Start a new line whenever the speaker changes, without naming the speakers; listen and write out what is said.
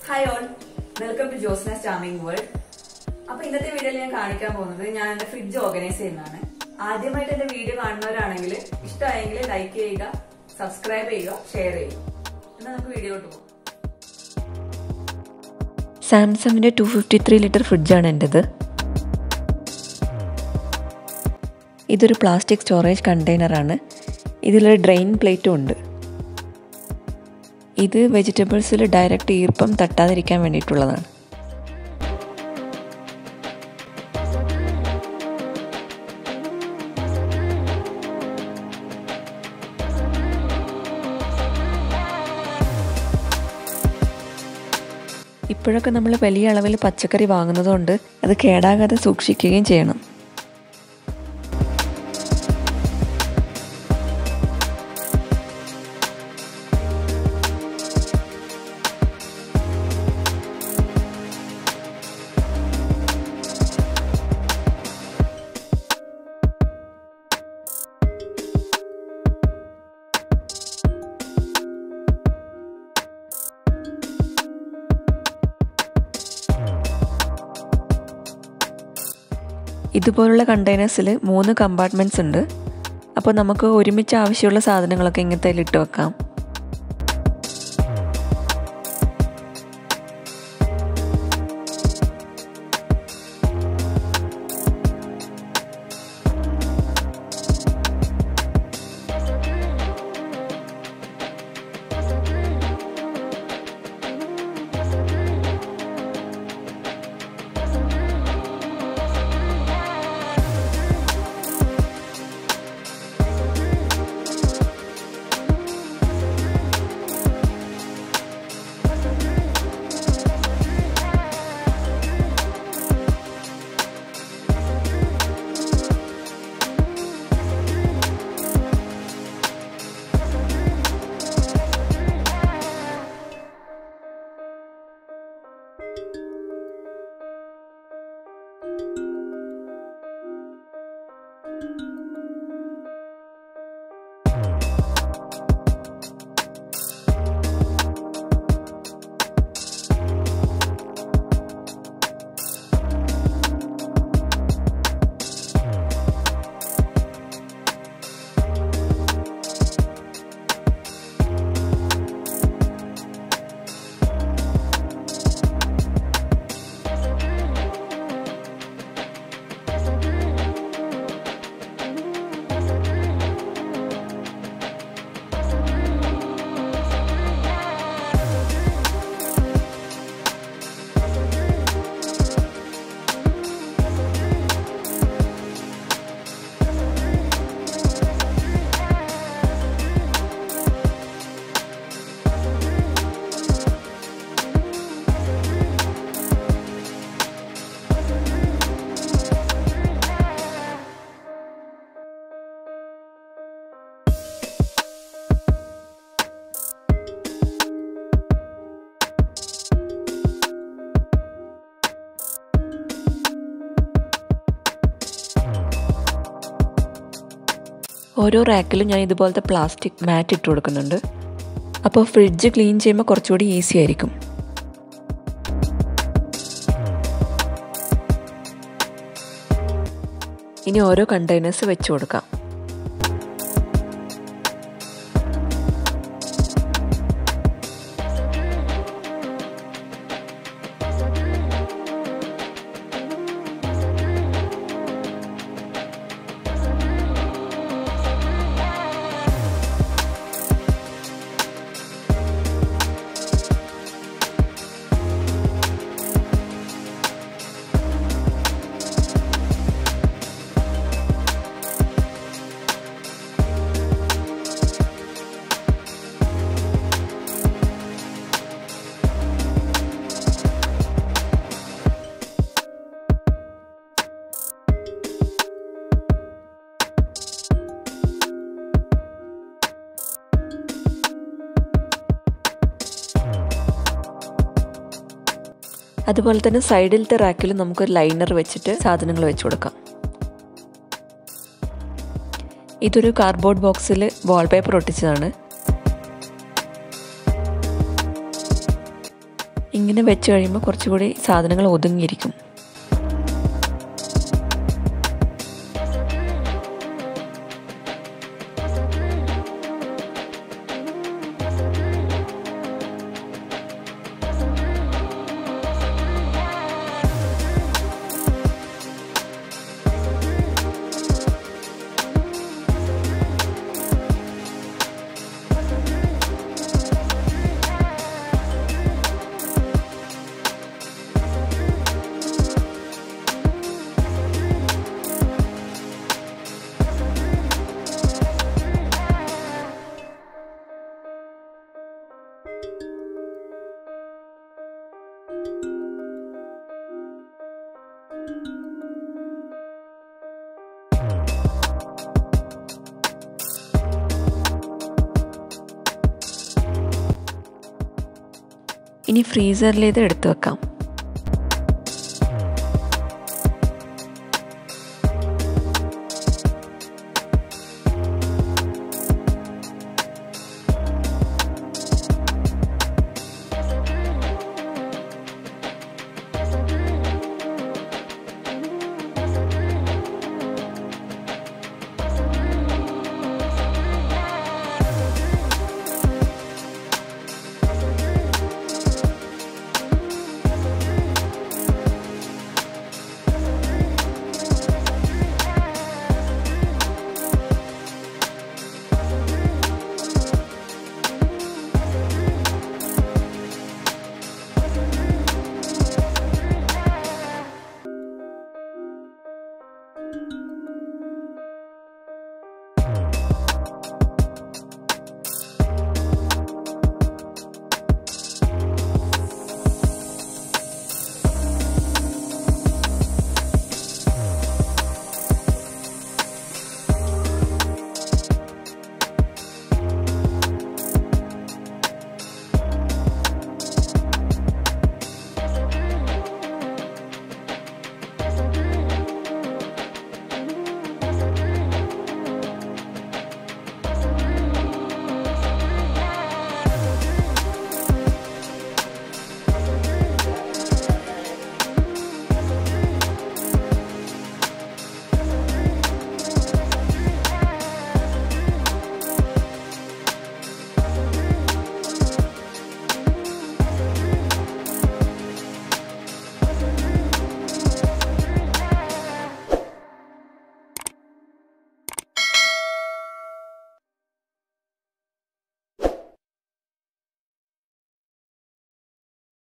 hi all welcome to Josna സ്റ്റാമിംഗ് world അപ്പൊ ഇന്നത്തെ വീഡിയോയിൽ ഞാൻ കാണിക്കാൻ പോകുന്നത് ഞാൻ എന്റെ ഫ്രിഡ്ജ് ഓർഗനൈസ് ചെയ്യുന്നതാണ് ആദ്യമായിട്ട് എന്റെ വീഡിയോ കാണുന്നവരാണെങ്കിൽ ഇഷ്ടമായെങ്കിൽ ലൈക്ക് ചെയ്യുക സബ്സ്ക്രൈബ് ചെയ്യുക ഷെയർ ചെയ്യുക എന്നാൽ നമുക്ക് വീഡിയോയിലോട്ട് പോകാം
സാംസങ്ങിൻ്റെ ടു ഫിഫ്റ്റി ത്രീ ലിറ്റർ ഫ്രിഡ്ജാണ് എൻ്റെത് ഇതൊരു പ്ലാസ്റ്റിക് സ്റ്റോറേജ് കണ്ടെയ്നറാണ് ഇതിലൊരു ഡ്രെയിൻ പ്ലേറ്റും ഉണ്ട് ഇത് വെജിറ്റബിൾസിൽ ഡയറക്റ്റ് ഈർപ്പം തട്ടാതിരിക്കാൻ വേണ്ടിയിട്ടുള്ളതാണ് ഇപ്പോഴൊക്കെ നമ്മൾ വലിയ അളവിൽ പച്ചക്കറി വാങ്ങുന്നതുകൊണ്ട് അത് കേടാകാതെ സൂക്ഷിക്കുകയും ചെയ്യണം ഇതുപോലുള്ള കണ്ടെയ്നേഴ്സിൽ മൂന്ന് കമ്പാർട്ട്മെൻറ്റ്സ് ഉണ്ട് അപ്പോൾ നമുക്ക് ഒരുമിച്ച് ആവശ്യമുള്ള സാധനങ്ങളൊക്കെ ഇങ്ങനത്തെ ഇട്ട് വെക്കാം ഓരോ റാക്കിലും ഞാൻ ഇതുപോലത്തെ പ്ലാസ്റ്റിക് മാറ്റ് ഇട്ട് കൊടുക്കുന്നുണ്ട് അപ്പോൾ ഫ്രിഡ്ജ് ക്ലീൻ ചെയ്യുമ്പോൾ കുറച്ചുകൂടി ഈസി ആയിരിക്കും ഇനി ഓരോ കണ്ടെയ്നേഴ്സ് വെച്ച് കൊടുക്കാം അതുപോലെ തന്നെ സൈഡിലത്തെ റാക്കിൽ നമുക്കൊരു ലൈനർ വെച്ചിട്ട് സാധനങ്ങൾ വെച്ച് കൊടുക്കാം ഇതൊരു കാർഡ്ബോർഡ് ബോക്സിൽ വാൾപേപ്പർ ഒട്ടിച്ചതാണ് ഇങ്ങനെ വെച്ച് കഴിയുമ്പോൾ കുറച്ചുകൂടി സാധനങ്ങൾ ഒതുങ്ങിയിരിക്കും ഇനി ഫ്രീസറിലേത് എടുത്തു വെക്കാം